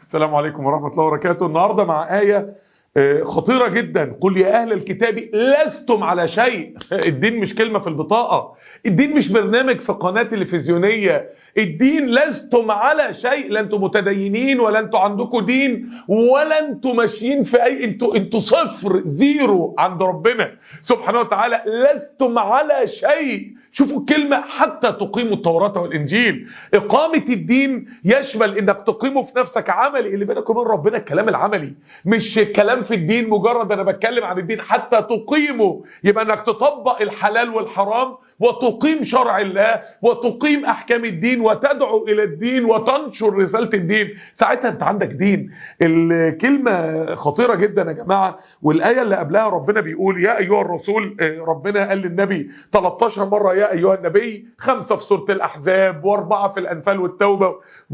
السلام عليكم ورحمة الله وبركاته النهاردة مع آية آه، خطيرة جدا قل يا أهل الكتاب لستم على شيء الدين مش كلمة في البطاقة الدين مش برنامج في قناة تلفزيونية الدين لستم على شيء لا انتم متدينين ولا انتم عندكم دين ولا انتم ماشيين في اي انتوا انتوا صفر زيرو عند ربنا سبحانه وتعالى لستم على شيء شوفوا الكلمة حتى تقيموا التوراة والإنجيل إقامة الدين يشمل إنك تقيمه في نفسك عملي اللي بينك وبين ربنا الكلام العملي مش كلام في الدين مجرد أنا بتكلم عن الدين حتى تقيمه يبقى إنك تطبق الحلال والحرام وتقيم شرع الله وتقيم أحكام الدين وتدعو إلى الدين وتنشر رسالة الدين ساعتها أنت عندك دين الكلمة خطيرة جدا يا جماعة والآية اللي قبلها ربنا بيقول يا أيها الرسول آه، ربنا قال للنبي 13 مرة يا أيها النبي خمسة في سورة الأحزاب وأربعة في الأنفال والتوبة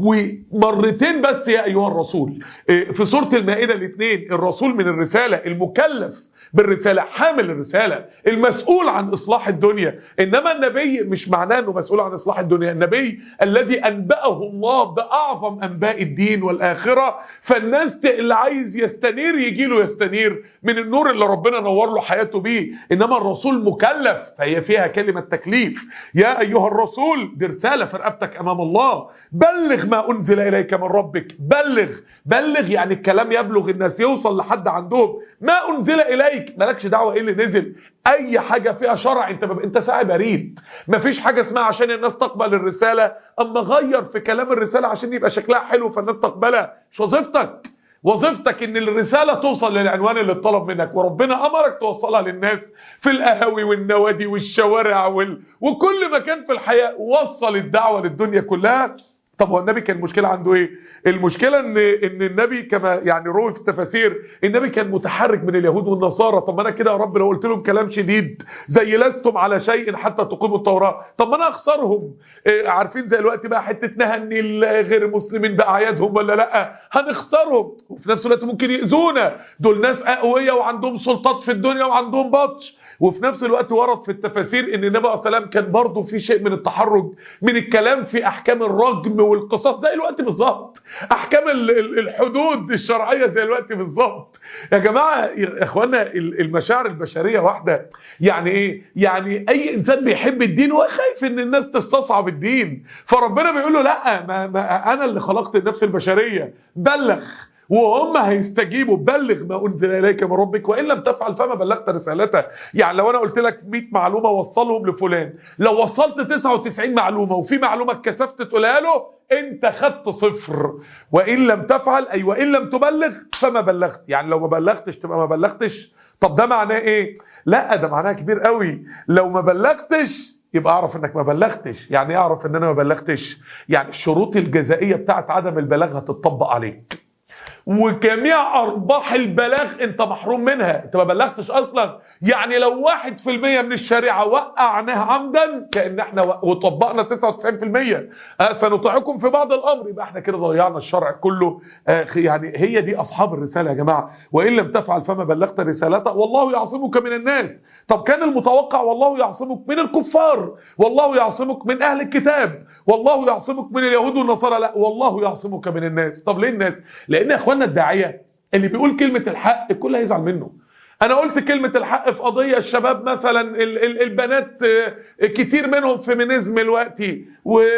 ومرتين بس يا أيها الرسول آه، في سورة المائدة الاثنين الرسول من الرسالة المكلف بالرسالة حامل الرسالة المسؤول عن إصلاح الدنيا إنما النبي مش معناه أنه مسؤول عن إصلاح الدنيا النبي الذي أنبأه الله بأعظم أنباء الدين والآخرة فالناس ت- اللي عايز يستنير يجي له يستنير من النور اللي ربنا نور له حياته بيه إنما الرسول مكلف فهي فيها كلمة تكليف يا أيها الرسول دي رسالة في رقبتك أمام الله بلغ ما أنزل إليك من ربك بلغ بلغ يعني الكلام يبلغ الناس يوصل لحد عندهم ما أنزل إليك مالكش دعوة إيه اللي نزل أي حاجة فيها شرع أنت بب... أنت ساعي بريد مفيش حاجة اسمها عشان الناس تقبل الرسالة أما غير في كلام الرسالة عشان يبقى شكلها حلو فالناس تقبلها مش وظيفتك وظيفتك ان الرسالة توصل للعنوان اللي اتطلب منك وربنا امرك توصلها للناس في القهاوي والنوادي والشوارع وال... وكل مكان في الحياة وصل الدعوة للدنيا كلها طب هو النبي كان المشكلة عنده ايه المشكلة ان ان النبي كما يعني روي في التفاسير النبي كان متحرك من اليهود والنصارى طب ما انا كده يا رب لو قلت لهم كلام شديد زي لستم على شيء حتى تقيموا التوراة طب ما انا اخسرهم إيه عارفين زي الوقت بقى حتة نهني غير المسلمين باعيادهم ولا لا هنخسرهم وفي نفس الوقت ممكن يأذونا دول ناس اقوياء وعندهم سلطات في الدنيا وعندهم بطش وفي نفس الوقت ورد في التفاسير ان النبي عليه الصلاه والسلام كان برضه في شيء من التحرج من الكلام في احكام الرجم والقصاص زي الوقت بالظبط احكام ال- ال- الحدود الشرعيه زي الوقت بالظبط يا جماعه يا اخوانا ال- المشاعر البشريه واحده يعني ايه يعني اي انسان بيحب الدين هو خايف ان الناس تستصعب الدين فربنا بيقول له لا ما ما انا اللي خلقت النفس البشريه بلغ وهم هيستجيبوا بلغ ما انزل اليك من ربك وان لم تفعل فما بلغت رسالته يعني لو انا قلت لك 100 معلومه وصلهم لفلان لو وصلت 99 معلومه وفي معلومه اتكسفت تقولها له انت خدت صفر وان لم تفعل اي وان لم تبلغ فما بلغت يعني لو ما بلغتش تبقى ما بلغتش طب ده معناه ايه لا ده معناه كبير قوي لو ما بلغتش يبقى اعرف انك ما بلغتش يعني ايه اعرف ان انا ما بلغتش يعني الشروط الجزائيه بتاعت عدم البلاغ هتطبق عليك وجميع ارباح البلاغ انت محروم منها انت ما بلغتش اصلا يعني لو واحد في المية من الشريعة وقعناها عمدا كأن احنا و- وطبقنا 99% آه سنطيعكم في بعض الامر يبقى احنا كده ضيعنا الشرع كله آه يعني هي دي اصحاب الرسالة يا جماعة وان لم تفعل فما بلغت رسالته والله يعصمك من الناس طب كان المتوقع والله يعصمك من الكفار والله يعصمك من اهل الكتاب والله يعصمك من اليهود والنصارى لا والله يعصمك من الناس طب ليه الناس لان يا اخوانا الداعيه اللي بيقول كلمه الحق الكل هيزعل منه انا قلت كلمة الحق في قضية الشباب مثلا ال- ال- البنات آه، كتير منهم فيمينيزم دلوقتي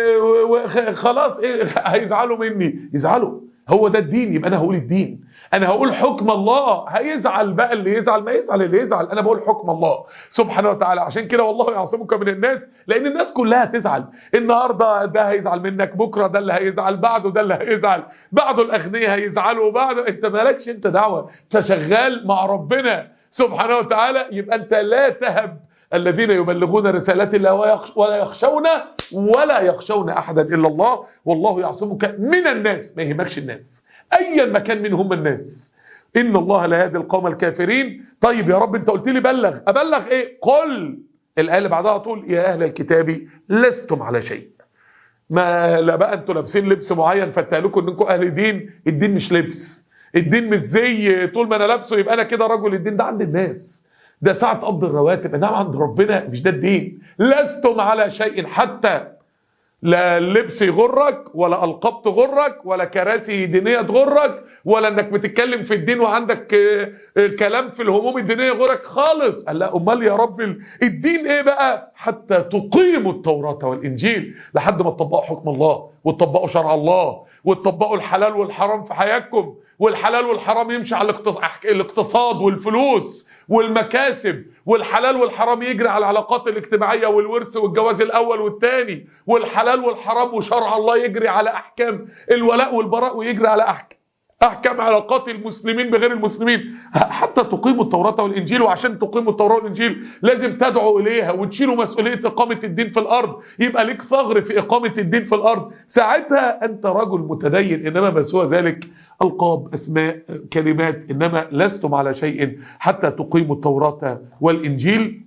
وخلاص هيزعلوا مني يزعلوا هو ده الدين يبقى انا هقول الدين انا هقول حكم الله هيزعل بقى اللي يزعل ما يزعل اللي يزعل انا بقول حكم الله سبحانه وتعالى عشان كده والله يعصمك من الناس لان الناس كلها تزعل النهارده ده هيزعل منك بكره ده اللي هيزعل بعده ده اللي هيزعل بعده الاغنياء هيزعلوا بعده انت مالكش انت دعوه انت شغال مع ربنا سبحانه وتعالى يبقى انت لا تهب الذين يبلغون رسالات الله ويخش- ولا يخشون ولا يخشون احدا الا الله والله يعصمك من الناس ما يهمكش الناس ايا ما كان منهم الناس ان الله لا يهدي القوم الكافرين طيب يا رب انت قلت لي بلغ ابلغ ايه قل الايه اللي بعدها طول يا اهل الكتاب لستم على شيء ما لا بقى انتوا لابسين لبس معين فتقالكم انكم اهل دين الدين مش لبس الدين مش زي طول ما انا لابسه يبقى انا كده رجل الدين ده عند الناس ده ساعة قبض الرواتب انما عند ربنا مش ده الدين لستم على شيء حتى لا اللبس يغرك ولا القاب تغرك ولا كراسي دينيه تغرك ولا انك بتتكلم في الدين وعندك كلام في الهموم الدينيه يغرك خالص قال لا امال يا رب الدين ايه بقى حتى تقيموا التوراه والانجيل لحد ما تطبقوا حكم الله وتطبقوا شرع الله وتطبقوا الحلال والحرام في حياتكم والحلال والحرام يمشي على الاقتصاد والفلوس والمكاسب والحلال والحرام يجري على العلاقات الاجتماعية والورث والجواز الأول والثاني والحلال والحرام وشرع الله يجري على أحكام الولاء والبراء ويجري على أحكام أحكام علاقات المسلمين بغير المسلمين حتى تقيموا التوراة والإنجيل وعشان تقيموا التوراة والإنجيل لازم تدعوا إليها وتشيلوا مسؤولية إقامة الدين في الأرض يبقى ليك ثغر في إقامة الدين في الأرض ساعتها أنت رجل متدين إنما ما سوى ذلك ألقاب أسماء كلمات إنما لستم على شيء حتى تقيموا التوراة والإنجيل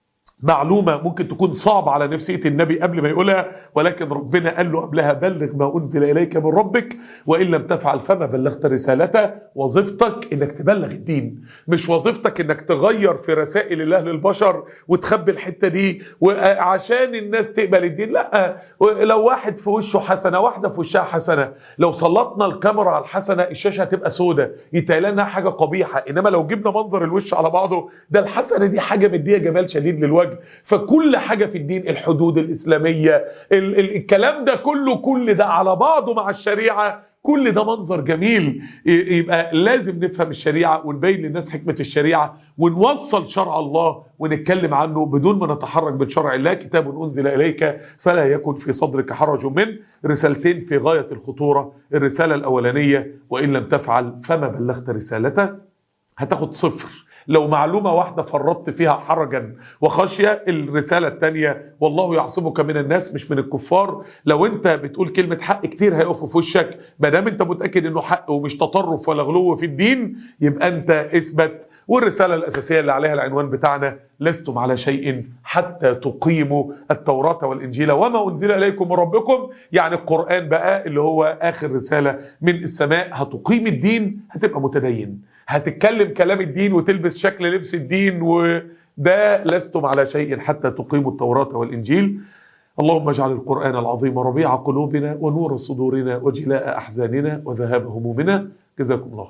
معلومة ممكن تكون صعبة على نفسية النبي قبل ما يقولها ولكن ربنا قال له قبلها بلغ ما أنزل إليك من ربك وإن لم تفعل فما بلغت رسالته وظيفتك إنك تبلغ الدين مش وظيفتك إنك تغير في رسائل الله للبشر وتخبي الحتة دي وعشان الناس تقبل الدين لا لو واحد في وشه حسنة واحدة في وشها حسنة لو سلطنا الكاميرا على الحسنة الشاشة هتبقى سودة يتقال لنا حاجة قبيحة إنما لو جبنا منظر الوش على بعضه ده الحسنة دي حاجة مدية جمال شديد للوجه فكل حاجة في الدين الحدود الإسلامية ال ال الكلام ده كله كل ده على بعضه مع الشريعة كل ده منظر جميل يبقى لازم نفهم الشريعة ونبين للناس حكمة الشريعة ونوصل شرع الله ونتكلم عنه بدون ما نتحرك من شرع الله كتاب أنزل إليك فلا يكن في صدرك حرج من رسالتين في غاية الخطورة الرسالة الأولانية وإن لم تفعل فما بلغت رسالته هتاخد صفر لو معلومة واحدة فرطت فيها حرجا وخشية الرسالة الثانية والله يعصمك من الناس مش من الكفار لو انت بتقول كلمة حق كتير هيقفوا في وشك ما دام انت متأكد انه حق ومش تطرف ولا غلو في الدين يبقى انت اثبت والرسالة الأساسية اللي عليها العنوان بتاعنا لستم على شيء حتى تقيموا التوراة والإنجيل وما أنزل إليكم من ربكم يعني القرآن بقى اللي هو آخر رسالة من السماء هتقيم الدين هتبقى متدين هتتكلم كلام الدين وتلبس شكل لبس الدين وده لستم على شيء حتى تقيموا التوراة والإنجيل اللهم اجعل القرآن العظيم ربيع قلوبنا ونور صدورنا وجلاء أحزاننا وذهاب همومنا جزاكم الله